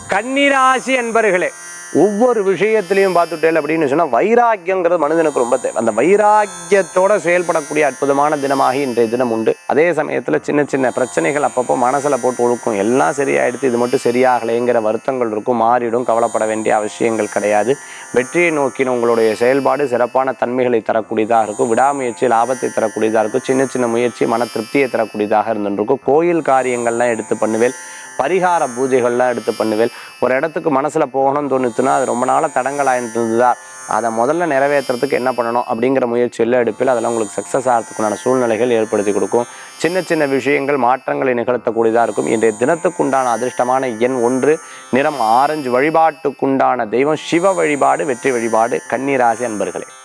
கன்னிராசி என்பர்களே ஒவ்வொரு விஷயத்திலையும் பார்த்துட்டேன் அப்படின்னு சொன்னால் வைராக்கியங்கிறது மனிதனுக்கு ரொம்ப தேவை அந்த வைராக்கியத்தோட செயல்படக்கூடிய அற்புதமான தினமாக இன்றைய தினம் உண்டு அதே சமயத்தில் சின்ன சின்ன பிரச்சனைகள் அப்பப்போ மனசில் போட்டு ஒழுக்கும் எல்லாம் சரியாயிடுத்து இது மட்டும் சரியாகலைங்கிற வருத்தங்கள் இருக்கும் மாறிடும் கவலைப்பட வேண்டிய அவசியங்கள் கிடையாது வெற்றியை நோக்கின உங்களுடைய செயல்பாடு சிறப்பான தன்மைகளை தரக்கூடியதாக இருக்கும் விடாமுயற்சி லாபத்தை தரக்கூடியதாக இருக்கும் சின்ன சின்ன முயற்சி மன திருப்தியை தரக்கூடியதாக இருந்துருக்கும் கோயில் காரியங்கள்லாம் எடுத்து பண்ணுவேன் பரிகார பூஜைகள்லாம் எடுத்து பண்ணுவேன் ஒரு இடத்துக்கு மனசில் போகணும்னு தோணுச்சுன்னா அது ரொம்ப நாளாக தடங்கள் ஆயிருந்ததா அதை முதல்ல நிறைவேற்றுறதுக்கு என்ன பண்ணணும் அப்படிங்கிற முயற்சியில் எடுப்பில் அதெல்லாம் உங்களுக்கு சக்ஸஸ் ஆகிறதுக்குண்டான சூழ்நிலைகள் ஏற்படுத்தி கொடுக்கும் சின்ன சின்ன விஷயங்கள் மாற்றங்களை நிகழ்த்தக்கூடியதாக இருக்கும் இன்றைய தினத்துக்குண்டான அதிர்ஷ்டமான எண் ஒன்று நிறம் ஆரஞ்சு வழிபாட்டுக்குண்டான தெய்வம் சிவ வழிபாடு வெற்றி வழிபாடு கன்னிராசி அன்பர்களே